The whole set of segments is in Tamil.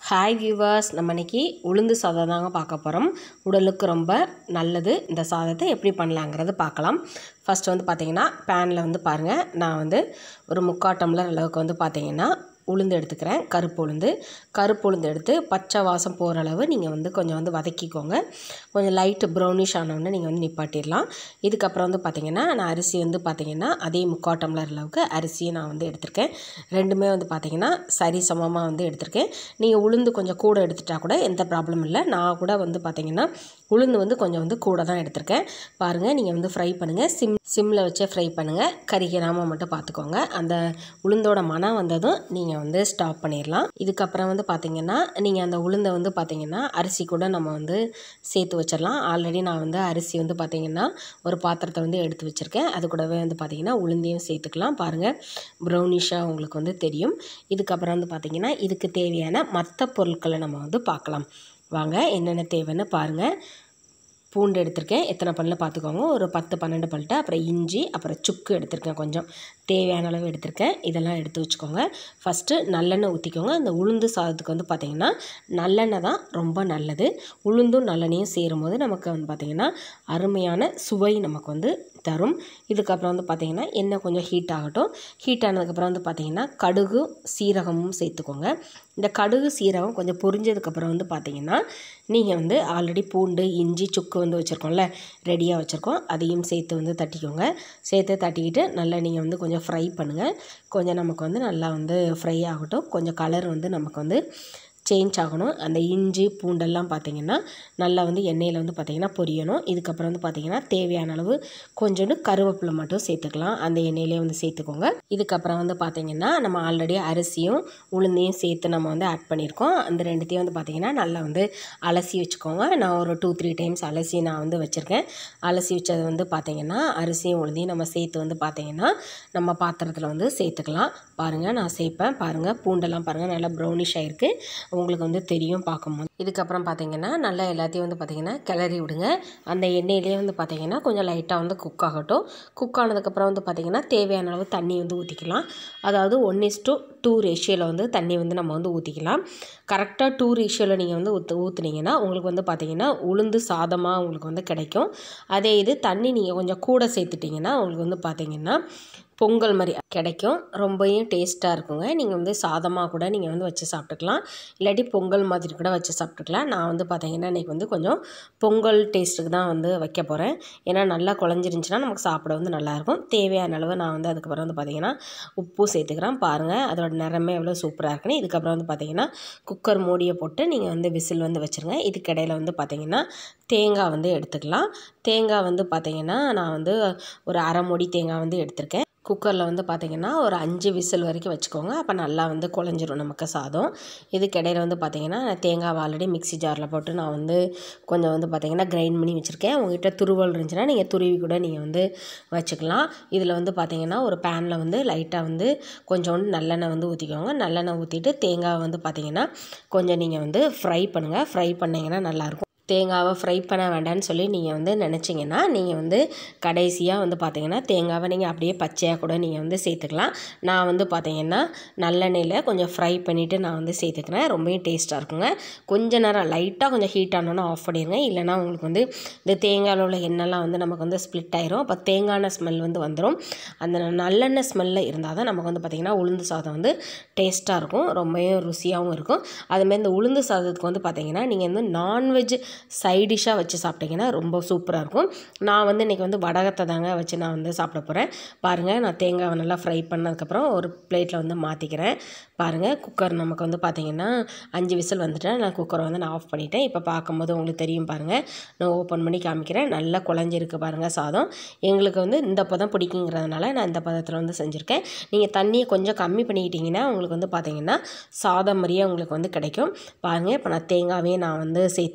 ஹாய் வியூவர்ஸ் நம்ம இன்னைக்கு உளுந்து சாதம் தாங்க பார்க்க போகிறோம் உடலுக்கு ரொம்ப நல்லது இந்த சாதத்தை எப்படி பண்ணலாங்கிறது பார்க்கலாம் ஃபஸ்ட்டு வந்து பார்த்திங்கன்னா பேனில் வந்து பாருங்கள் நான் வந்து ஒரு முக்கால் டம்ளர் அளவுக்கு வந்து பார்த்திங்கன்னா உளுந்து எடுத்துக்கிறேன் கருப்பு உளுந்து கருப்பு உளுந்து எடுத்து பச்சை வாசம் போகிற அளவு நீங்கள் வந்து கொஞ்சம் வந்து வதக்கிக்கோங்க கொஞ்சம் லைட்டு ப்ரௌனிஷ் ஆனவுடனே நீங்கள் வந்து நிப்பாட்டிடலாம் இதுக்கப்புறம் வந்து பார்த்திங்கன்னா நான் அரிசி வந்து பார்த்திங்கன்னா அதே முக்கால் டம்ளர் அளவுக்கு அரிசியை நான் வந்து எடுத்திருக்கேன் ரெண்டுமே வந்து பார்த்திங்கன்னா சரி சமமாக வந்து எடுத்திருக்கேன் நீங்கள் உளுந்து கொஞ்சம் கூட எடுத்துட்டா கூட எந்த ப்ராப்ளமும் இல்லை நான் கூட வந்து பார்த்திங்கன்னா உளுந்து வந்து கொஞ்சம் வந்து கூட தான் எடுத்திருக்கேன் பாருங்கள் நீங்கள் வந்து ஃப்ரை பண்ணுங்கள் சிம் சிம்மில் வச்சே ஃப்ரை பண்ணுங்கள் கறிக்கிறாமல் மட்டும் பார்த்துக்கோங்க அந்த உளுந்தோட மனம் வந்ததும் நீங்கள் வந்து ஸ்டாப் பண்ணிடலாம் இதுக்கப்புறம் வந்து பார்த்திங்கன்னா நீங்கள் அந்த உளுந்தை வந்து பார்த்திங்கன்னா அரிசி கூட நம்ம வந்து சேர்த்து வச்சிடலாம் ஆல்ரெடி நான் வந்து அரிசி வந்து பார்த்திங்கன்னா ஒரு பாத்திரத்தை வந்து எடுத்து வச்சுருக்கேன் அது கூடவே வந்து பார்த்திங்கன்னா உளுந்தையும் சேர்த்துக்கலாம் பாருங்கள் ப்ரௌனிஷாக உங்களுக்கு வந்து தெரியும் இதுக்கப்புறம் வந்து பார்த்திங்கன்னா இதுக்கு தேவையான மற்ற பொருட்களை நம்ம வந்து பார்க்கலாம் வாங்க என்னென்ன தேவைன்னு பாருங்கள் பூண்டு எடுத்திருக்கேன் எத்தனை பல்ல பார்த்துக்கோங்க ஒரு பத்து பன்னெண்டு பல்லிட்ட அப்புறம் இஞ்சி அப்புறம் சுக்கு எடுத்திருக்கேன் கொஞ்சம் தேவையான அளவு எடுத்திருக்கேன் இதெல்லாம் எடுத்து வச்சுக்கோங்க ஃபஸ்ட்டு நல்லெண்ணெய் ஊற்றிக்கோங்க அந்த உளுந்து சாதத்துக்கு வந்து பார்த்திங்கன்னா நல்லெண்ணெய் தான் ரொம்ப நல்லது உளுந்தும் நல்லெண்ணையும் சேரும்போது நமக்கு வந்து பார்த்திங்கன்னா அருமையான சுவை நமக்கு வந்து தரும் இதுக்கப்புறம் வந்து பார்த்திங்கன்னா எண்ணெய் கொஞ்சம் ஹீட் ஆகட்டும் ஹீட் ஆனதுக்கப்புறம் வந்து பார்த்திங்கன்னா கடுகு சீரகமும் சேர்த்துக்கோங்க இந்த கடுகு சீரகம் கொஞ்சம் பொரிஞ்சதுக்கப்புறம் வந்து பார்த்திங்கன்னா நீங்கள் வந்து ஆல்ரெடி பூண்டு இஞ்சி சுக்கு வந்து வச்சுருக்கோம்ல ரெடியாக வச்சுருக்கோம் அதையும் சேர்த்து வந்து தட்டிக்கோங்க சேர்த்து தட்டிக்கிட்டு நல்லா நீங்கள் வந்து கொஞ்சம் ஃப்ரை பண்ணுங்கள் கொஞ்சம் நமக்கு வந்து நல்லா வந்து ஃப்ரை ஆகட்டும் கொஞ்சம் கலர் வந்து நமக்கு வந்து சேஞ்ச் ஆகணும் அந்த இஞ்சி பூண்டெல்லாம் பார்த்திங்கன்னா நல்லா வந்து எண்ணெயில் வந்து பார்த்திங்கன்னா பொரியணும் இதுக்கப்புறம் வந்து பார்த்திங்கன்னா தேவையான அளவு கொஞ்சோண்டு கருவேப்பிலை மட்டும் சேர்த்துக்கலாம் அந்த எண்ணெயிலே வந்து சேர்த்துக்கோங்க இதுக்கப்புறம் வந்து பார்த்திங்கன்னா நம்ம ஆல்ரெடி அரிசியும் உளுந்தையும் சேர்த்து நம்ம வந்து ஆட் பண்ணியிருக்கோம் அந்த ரெண்டுத்தையும் வந்து பார்த்திங்கன்னா நல்லா வந்து அலசி வச்சுக்கோங்க நான் ஒரு டூ த்ரீ டைம்ஸ் அலசி நான் வந்து வச்சுருக்கேன் அலசி வச்சது வந்து பார்த்திங்கன்னா அரிசியும் உளுந்தையும் நம்ம சேர்த்து வந்து பார்த்திங்கன்னா நம்ம பாத்திரத்தில் வந்து சேர்த்துக்கலாம் பாருங்கள் நான் சேர்ப்பேன் பாருங்கள் பூண்டெல்லாம் பாருங்கள் நல்லா ப்ரௌனிஷ் ஆகிருக்கு உங்களுக்கு வந்து தெரியும் பார்க்கும்போது இதுக்கப்புறம் பார்த்தீங்கன்னா நல்லா எல்லாத்தையும் வந்து பார்த்திங்கன்னா கிளறி விடுங்க அந்த எண்ணெயிலே வந்து பார்த்திங்கன்னா கொஞ்சம் லைட்டாக வந்து குக் ஆகட்டும் குக் ஆனதுக்கப்புறம் வந்து பார்த்திங்கன்னா தேவையான அளவு தண்ணி வந்து ஊற்றிக்கலாம் அதாவது ஒன் இஸ் டூ டூ ரேஷியோவில் வந்து தண்ணி வந்து நம்ம வந்து ஊற்றிக்கலாம் கரெக்டாக டூ ரேஷியோவில் நீங்கள் வந்து ஊற்று ஊற்றுனீங்கன்னா உங்களுக்கு வந்து பார்த்திங்கன்னா உளுந்து சாதமாக உங்களுக்கு வந்து கிடைக்கும் அதே இது தண்ணி நீங்கள் கொஞ்சம் கூட சேர்த்துட்டிங்கன்னா உங்களுக்கு வந்து பார்த்திங்கன்னா பொங்கல் மாதிரி கிடைக்கும் ரொம்பவும் டேஸ்ட்டாக இருக்குங்க நீங்கள் வந்து சாதமாக கூட நீங்கள் வந்து வச்சு சாப்பிட்டுக்கலாம் இல்லாட்டி பொங்கல் மாதிரி கூட வச்சு சாப்பிட்டுக்கலாம் நான் வந்து பார்த்தீங்கன்னா இன்றைக்கி வந்து கொஞ்சம் பொங்கல் டேஸ்ட்டுக்கு தான் வந்து வைக்க போகிறேன் ஏன்னா நல்லா குழஞ்சிருந்துச்சின்னா நமக்கு சாப்பிட வந்து நல்லாயிருக்கும் தேவையான அளவு நான் வந்து அதுக்கப்புறம் வந்து பார்த்திங்கன்னா உப்பு சேர்த்துக்கிறேன் பாருங்கள் அதோட நிறமே எவ்வளோ சூப்பராக இருக்குன்னு இதுக்கப்புறம் வந்து பார்த்திங்கன்னா குக்கர் மூடியை போட்டு நீங்கள் வந்து விசில் வந்து வச்சுருங்க இதுக்கு இடையில வந்து பார்த்திங்கன்னா தேங்காய் வந்து எடுத்துக்கலாம் தேங்காய் வந்து பார்த்திங்கன்னா நான் வந்து ஒரு அரை மூடி தேங்காய் வந்து எடுத்திருக்கேன் குக்கரில் வந்து பார்த்திங்கன்னா ஒரு அஞ்சு விசில் வரைக்கும் வச்சுக்கோங்க அப்போ நல்லா வந்து குழஞ்சிரும் நமக்கு சாதம் இதுக்கு இடையில வந்து பார்த்திங்கன்னா நான் தேங்காய் ஆல்ரெடி மிக்ஸி ஜாரில் போட்டு நான் வந்து கொஞ்சம் வந்து பார்த்திங்கன்னா கிரைண்ட் பண்ணி வச்சுருக்கேன் உங்கள்கிட்ட துருவல் இருந்துச்சுன்னா நீங்கள் துருவி கூட நீங்கள் வந்து வச்சுக்கலாம் இதில் வந்து பார்த்திங்கன்னா ஒரு பேனில் வந்து லைட்டாக வந்து கொஞ்சோண்டு நல்லெண்ணெய் வந்து ஊற்றிக்கோங்க நல்லெண்ணெய் ஊற்றிட்டு தேங்காய் வந்து பார்த்திங்கன்னா கொஞ்சம் நீங்கள் வந்து ஃப்ரை பண்ணுங்கள் ஃப்ரை பண்ணிங்கன்னா நல்லாயிருக்கும் தேங்காவை ஃப்ரை பண்ண வேண்டாம்னு சொல்லி நீங்கள் வந்து நினச்சிங்கன்னா நீங்கள் வந்து கடைசியாக வந்து பார்த்தீங்கன்னா தேங்காவை நீங்கள் அப்படியே பச்சையாக கூட நீங்கள் வந்து சேர்த்துக்கலாம் நான் வந்து பார்த்தீங்கன்னா நல்லெண்ணெயில் கொஞ்சம் ஃப்ரை பண்ணிவிட்டு நான் வந்து சேர்த்துக்கிறேன் ரொம்பவும் டேஸ்ட்டாக இருக்குங்க கொஞ்ச நேரம் லைட்டாக கொஞ்சம் ஹீட் ஆனோன்னா ஆஃப் பண்ணிடுங்க இல்லைனா உங்களுக்கு வந்து இந்த தேங்காயில் உள்ள எண்ணெய்லாம் வந்து நமக்கு வந்து ஸ்ப்ளிட் ஆயிரும் அப்போ தேங்காய் ஸ்மெல் வந்து வந்துடும் அந்த நல்லெண்ணெய் ஸ்மெல்லில் இருந்தால் தான் நமக்கு வந்து பார்த்திங்கன்னா உளுந்து சாதம் வந்து டேஸ்ட்டாக இருக்கும் ரொம்பவும் ருசியாகவும் இருக்கும் அதுமாதிரி இந்த உளுந்து சாதத்துக்கு வந்து பார்த்திங்கன்னா நீங்கள் வந்து நான்வெஜ் சைடிஷ்ஷாக வச்சு சாப்பிட்டிங்கன்னா ரொம்ப சூப்பராக இருக்கும் நான் வந்து இன்றைக்கி வந்து வடகத்தை தாங்க வச்சு நான் வந்து சாப்பிட போகிறேன் பாருங்கள் நான் தேங்காவை நல்லா ஃப்ரை பண்ணதுக்கப்புறம் ஒரு பிளேட்டில் வந்து மாற்றிக்கிறேன் பாருங்கள் குக்கர் நமக்கு வந்து பார்த்திங்கன்னா அஞ்சு விசில் வந்துட்டேன் நான் குக்கரை வந்து நான் ஆஃப் பண்ணிட்டேன் இப்போ பார்க்கும்போது உங்களுக்கு தெரியும் பாருங்கள் நான் ஓப்பன் பண்ணி காமிக்கிறேன் நல்லா குழஞ்சிருக்கு பாருங்கள் சாதம் எங்களுக்கு வந்து இந்த பதம் பிடிக்குங்கிறதுனால நான் இந்த பதத்தில் வந்து செஞ்சுருக்கேன் நீங்கள் தண்ணியை கொஞ்சம் கம்மி பண்ணிக்கிட்டிங்கன்னா உங்களுக்கு வந்து பார்த்திங்கன்னா சாதம் மாதிரியே உங்களுக்கு வந்து கிடைக்கும் பாருங்கள் இப்போ நான் தேங்காவே நான் வந்து சேர்த்துக்கிறேன்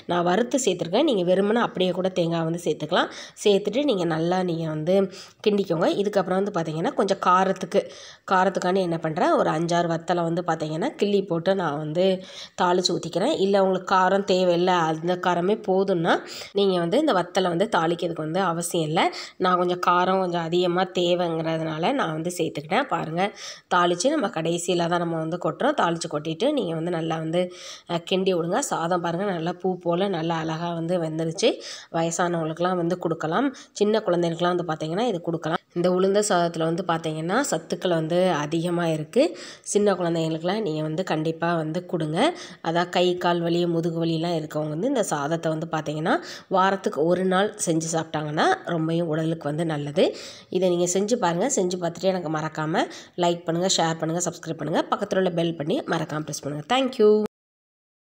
நான் வறுத்து சேர்த்துருக்கேன் நீங்கள் வெறுமனே அப்படியே கூட தேங்காய் வந்து சேர்த்துக்கலாம் சேர்த்துட்டு நீங்கள் நல்லா நீங்கள் வந்து கிண்டிக்கோங்க இதுக்கப்புறம் வந்து பார்த்தீங்கன்னா கொஞ்சம் காரத்துக்கு காரத்துக்காண்டி என்ன பண்ணுறேன் ஒரு அஞ்சாறு வத்தலை வந்து பார்த்தீங்கன்னா கிள்ளி போட்டு நான் வந்து தாளித்து ஊற்றிக்கிறேன் இல்லை உங்களுக்கு காரம் தேவையில்லை அந்த காரமே போதும்னா நீங்கள் வந்து இந்த வத்தலை வந்து தாளிக்கிறதுக்கு வந்து அவசியம் இல்லை நான் கொஞ்சம் காரம் கொஞ்சம் அதிகமாக தேவைங்கிறதுனால நான் வந்து சேர்த்துக்கிட்டேன் பாருங்கள் தாளித்து நம்ம கடைசியில் தான் நம்ம வந்து கொட்டுறோம் தாளித்து கொட்டிட்டு நீங்கள் வந்து நல்லா வந்து அஹ், கிண்டி விடுங்க சாதம் பாருங்கள் நல்லா பூ போல் நல்லா அழகாக வந்து வெந்துருச்சு வயசானவங்களுக்குலாம் வந்து கொடுக்கலாம் சின்ன குழந்தைங்களுக்குலாம் வந்து பார்த்திங்கன்னா இது கொடுக்கலாம் இந்த உளுந்த சாதத்தில் வந்து பார்த்திங்கன்னா சத்துக்கள் வந்து அதிகமாக இருக்குது சின்ன குழந்தைங்களுக்குலாம் நீங்கள் வந்து கண்டிப்பாக வந்து கொடுங்க அதான் கை கால் வலி முதுகு வலிலாம் இருக்கவங்க வந்து இந்த சாதத்தை வந்து பார்த்திங்கன்னா வாரத்துக்கு ஒரு நாள் செஞ்சு சாப்பிட்டாங்கன்னா ரொம்பவும் உடலுக்கு வந்து நல்லது இதை நீங்கள் செஞ்சு பாருங்கள் செஞ்சு பார்த்துட்டு எனக்கு மறக்காமல் லைக் பண்ணுங்கள் ஷேர் பண்ணுங்கள் சப்ஸ்கிரைப் பண்ணுங்கள் பக்கத்தில் உள்ள பெல் பண்ணி மறக்காமல் ப்ரெஸ் பண்ணுங்கள் தேங்க்யூ